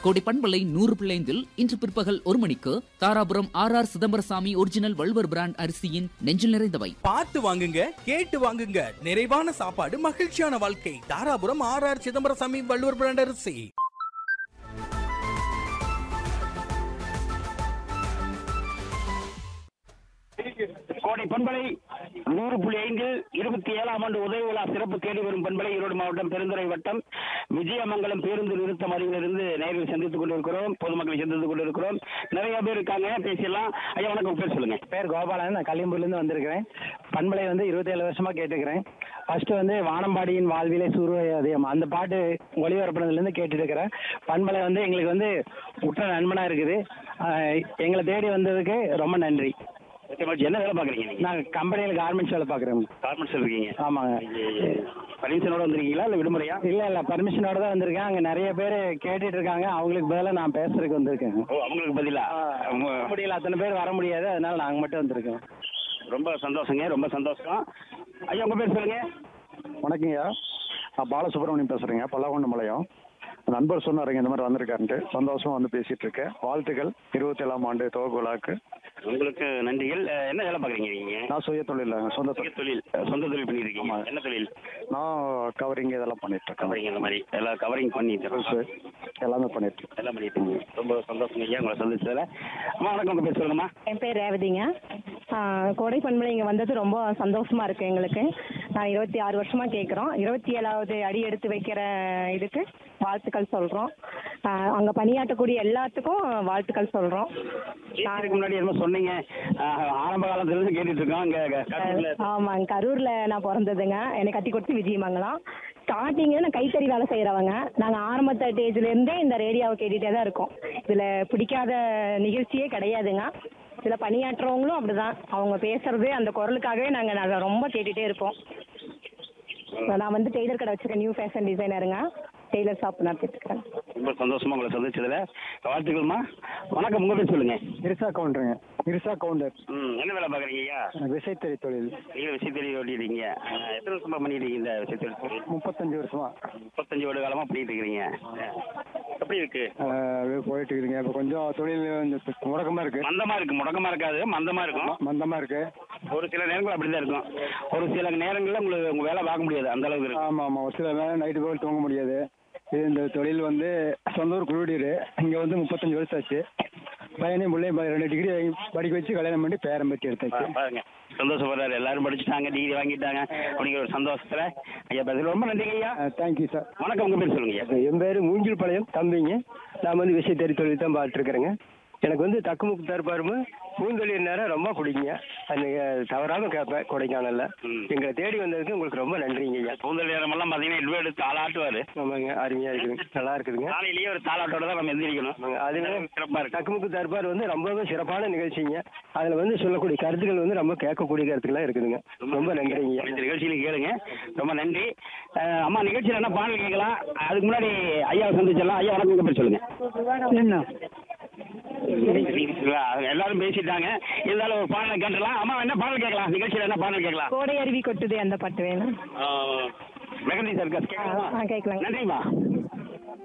கோடி பண்பலை நூறு பிள்ளைந்தில் இன்று பிற்பகல் ஒரு மணிக்கு Dharapuram R R Chidambarasamy original Valluvar brand அரிசியின் நெஞ்சில் நிறைந்தவை பார்த்து வாங்குங்க கேட்டு வாங்குங்க நிறைவான சாப்பாடு மகிழ்ச்சியான வாழ்க்கை Dharapuram R R Chidambarasamy Valluvar brand அரிசி கோடை பண்பலை நூறு புள்ளி ஐந்தில் இருபத்தி ஏழாம் ஆண்டு உதவி விழா சிறப்பு தேடி வரும் பண்பலை ஈரோடு மாவட்டம் பெருந்துறை வட்டம் விஜயமங்கலம் பேருந்து நிறுத்தம் அருகிலிருந்து நேரில் சந்தித்துக் கொண்டிருக்கிறோம் பொதுமக்களை சந்தித்துக் கொண்டிருக்கிறோம் நிறைய பேர் இருக்காங்க பேசிடலாம் ஐயா வணக்கம் உங்க பேர் சொல்லுங்க பேர் கோபாலன் நான் கலியம்பூர்லேருந்து வந்திருக்கிறேன் பண்பலை வந்து இருபத்தேழு வருஷமா கேட்டுக்கிறேன் ஃபர்ஸ்ட் வந்து வானம்பாடியின் வாழ்விலே சூரிய அதிகம் அந்த பாட்டு ஒளிபரப்புனதுலேருந்து கேட்டுட்டு இருக்கிறேன் பண்பலை வந்து எங்களுக்கு வந்து உற்ற நண்பனா இருக்குது ஆஹ் எங்களை தேடி வந்ததுக்கு ரொம்ப நன்றி என்ன வேலை பாக்குறீங்க நீங்க நான் கம்பெனியில் கார்மெண்ட்ஸ் வேலை பார்க்குறேன் கார்மெண்ட்ஸ் இருக்கீங்க ஆமாங்க பர்மிஷனோட வந்திருக்கீங்களா இல்ல விடுமுறையா இல்லை இல்லை பர்மிஷனோட தான் வந்திருக்கேன் அங்கே நிறைய பேர் கேட்டுட்டு இருக்காங்க அவங்களுக்கு பதிலாக நான் பேசுறதுக்கு வந்திருக்கேன் ஓ அவங்களுக்கு பதிலா உங்க- முடியல அத்தனை பேர் வர முடியாது அதனால நாங்கள் மட்டும் வந்திருக்கோம் ரொம்ப சந்தோஷங்க ரொம்ப சந்தோஷம் ஐயா உங்க பேர் சொல்லுங்க வணக்கங்கய்யா நான் பாலசுப்ரமணியம் பேசுறேங்க பல்லாவண்ணமலையம் நண்பர் சொன்னாருங்க இந்த மாதிரி வந்திருக்காருன்ட்டு சந்தோஷமா வந்து பேசிட்டு இருக்கேன் வாழ்த்துக்கள் இருபத்தி ஏழாம் ஆண்டு துவக்க விழாக்கு உங்களுக்கு நன்றிகள் அஹ், என்ன வேலை பாக்குறீங்க நீங்க நான் சுய தொழில் சொந்த சுய தொழில் தொழில் அஹ், சொந்த தொழில் பண்ணிருக்கீங்க என்ன தொழில் நான் கவரிங் இதெல்லாம் பண்ணிட்டு இருக்கேன் கவரிங் அந்த மாதிரி எல்லாம் கவரிங் பண்ணிட்டு Dress எல்லாமே பண்ணிட்டு இருக்கேன் எல்லாம் பண்ணிட்டு இருக்கீங்க. ரொம்ப சந்தோஷம் ஐயா உங்களை சந்திச்சதுல அம்மா வணக்கம் உங்க பேர் சொல்லுங்கம்மா என் பேர் ரேவதிங்க ஆ, கோடை பண்பலை இங்கே வந்தது ரொம்ப சந்தோஷமா இருக்கு எங்களுக்கு நான் இருபத்தி ஆறு வருஷமா கேட்குறோம் இருபத்தி ஏழாவது அடி எடுத்து வைக்கிற இதுக்கு வாழ்த்துக்கள் சொல்கிறோம் அங்கே பணியாற்றக்கூடிய எல்லாத்துக்கும் வாழ்த்துக்கள் சொல்கிறோம் இதுக்கு முன்னாடி என்னமோ சொன்னீங்க அஹ், ஆரம்ப காலத்துல இருந்து கேட்டுட்டு இருக்கோம் இங்க க- கரூர்ல ஆமாங்க கரூரில் நான் பிறந்ததுங்க என்னை கட்டி கொடுத்து விஜயமங்கலம் ஸ்டார்டிங்கில் நான் கைத்தறி வேலை செய்கிறவங்க நாங்கள் ஆரம்பத்த ஸ்டேஜ்லேருந்தே இந்த ரேடியோவை கேட்டுகிட்டே தான் இருக்கோம் இதில் பிடிக்காத நிகழ்ச்சியே கிடையாதுங்க இதில் பணியாற்றுறவங்களும் அப்படிதான் அவங்க பேசுறது அந்த குரலுக்காகவே நாங்கள் அதை ரொம்ப கேட்டுகிட்டே இருப்போம் நான் வந்து டெய்லர் கடை வச்சிருக்கேன் நியூ ஃபேஷன் டிசைனருங்க டெய்லர் ஷாப் நடத்திட்டு இருக்கேன் ரொம்ப சந்தோஷமா உங்களை சந்திச்சதுல வாழ்த்துக்கள்மா வணக்கம் உங்க பேர் சொல்லுங்க இருசா கவுண்டருங்க இருசா கவுண்டர் ம் என்ன வேலை பாக்குறீங்க ஐயா விசைத்தறி தொழில் நீங்க விசைத்தறி ஓட்டிடுறீங்க அஹ், எத்தனை வருஷமா பண்ணிட்டு இருக்கீங்க இந்த விசைத்தறி தொழில் முப்பத்தஞ்சு வருஷமா முப்பத்தஞ்சு வருட காலமா பண்ணிட்டு இருக்கிறீங்க எப்படி இருக்கு ஆஹ் போயிட்டு இருக்குதுங்க இப்போ கொஞ்சம் தொழில் கொஞ்சம் முடக்கமா இருக்கு மந்தமா இருக்கு முடக்கமா இருக்காது மந்தமா இருக்கும் மந்தமா இருக்கு ஒரு சில நேரங்கள் அப்படிதான் இருக்கும் ஒரு சில நேரங்கள்ல உங்களுக்கு உங்க வேலை பார்க்க முடியாது அந்த அளவுக்கு இருக்கும் ஆமா ஆமா ஒரு சில நேரம் நைட்டு போய் தூங்க முடியாது இது இந்த தொழில் வந்து சொந்த ஊர் குழுடீர் இங்க வந்து முப்பத்தஞ்சு வருஷம் ஆச்சு பையனையும் பிள்ளையும் ப- ரெண்டு டிகிரி படிக்க வச்சு கல்யாணம் பண்ணி பேரம் பற்றி எடுத்தாச்சு பா- பாருங்க சந்தோஷப்படுறாரு எல்லாரும் படிச்சுட்டாங்க டிகிரி வாங்கிட்டாங்க அப்படிங்கிற ஒரு சந்தோஷத்துல ஐயா பதில் ரொம்ப நன்றிங்க ஐயா தேங்க்யூ சார் வணக்கம் உங்க பேர் சொல்லுங்க ஐயா என் பேர் மூங்கில் பாளையம் தம்பிங்க நான் வந்து விசைத்தறி தொழில் தான் பார்த்துருக்குறேங்க எனக்கு வந்து தக்குமுக்கு தருப்பாருமு பூந்தொழில் நேரம் ரொம்ப பிடிக்குங்க அது தவறாம கேட்பேன் கொடைக்கானல்ல ம். எங்களை தேடி வந்ததுக்கு உங்களுக்கு ரொம்ப நன்றிங்க ஐயா கூந்தல் நேரமெல்லாம் பார்த்தீங்கன்னா இடுவே எடுத்து தாளாட்டுவாரு ஆமாங்க அருமையா இருக்குதுங்க நல்லா இருக்குதுங்க காலையிலேயே ஒரு தாளாட்டோட தான் நம்ம எந்திரிக்கணும் ஆமாங்க, அதுவே சிறப்பா இருக்கு தக்குமுக்கு தர்பார் வந்து ரொம்பவே சிறப்பான நிகழ்ச்சிங்க அதுல வந்து சொல்லக்கூடிய கருத்துக்கள் வந்து ரொம்ப கேட்கக்கூடிய கருத்துக்களா இருக்குதுங்க ரொம்ப நன்றிங்க இந்த நிகழ்ச்சியில கேளுங்க ரொம்ப நன்றி அஹ், அம்மா நிகழ்ச்சியில என்ன பாடல் கேட்கலாம் அதுக்கு முன்னாடி ஐயாவை சந்திச்சிடலாம் ஐயா வணக்கம் உங்க பேர் சொல்லுங்க என்ன எல்லாரும் பேசிட்டாங்க இருந்தாலும் ஒரு பாடல் கேட்டலாம் அம்மா என்ன பாடல் கேட்கலாம் நிகழ்ச்சியில என்ன பாடல் கேட்கலாம் கோடை அருவி கொட்டுது அந்த பாட்டு வேணும் மெகந்தி சர்க்கஸ் ஆ, ஆ, கேட்கலாங்க. நன்றிம்மா